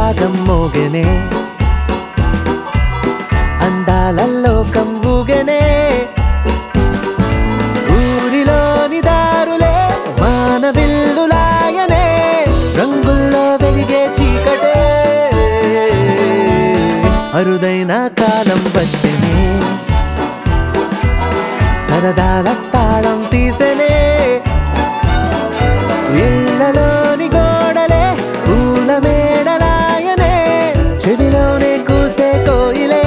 రాగం మోగనే అందాల లోకం ఊగనే ఊరిలోని దారులే వానవిల్లులాయనే రంగుల్లో వెలిగే చీకటే అరుదైన కాలం వచ్చనే సరదాల తాళం తీసెనే ఇళ్ళలోని గోడలే పూల మేడలాయనే చెవిలోనే కూసే కోయిలే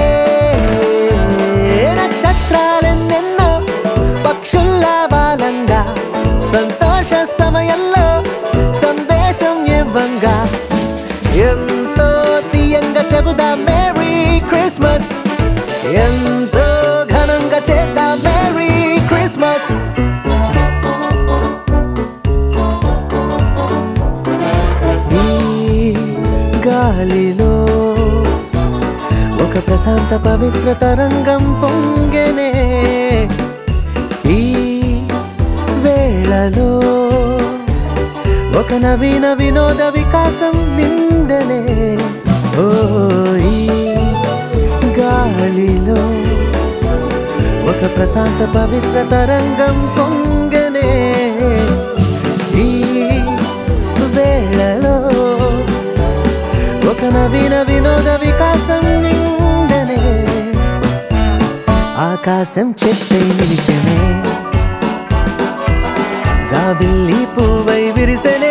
నక్షత్రాలెన్నెన్నో పక్షుల్లా బాలంగా సంతోష సమయంలో సందేశం ఇవ్వంగా ఎంతో తీయంగా చెబుదా మేరీ క్రిస్మస్ ఎంతో ఘనంగా చేద్దాం మేరీ క్రిస్మస్ ఈ గాలిలో ఒక ప్రశాంత పవిత్ర తరంగం పొంగెనే ఈ వేళలో ఒక నవీన వినోద వికాసం నిండనే ఓ ఈ గాలిలో ఒక ప్రశాంత పవిత్ర తరంగం పొంగనే ఈ వేళలో ఒక నవీన వినోద వికాసం నిండనే ఆకాశం చెట్టై నిలిచనే జాబిల్లి పువ్వై విరిసెనే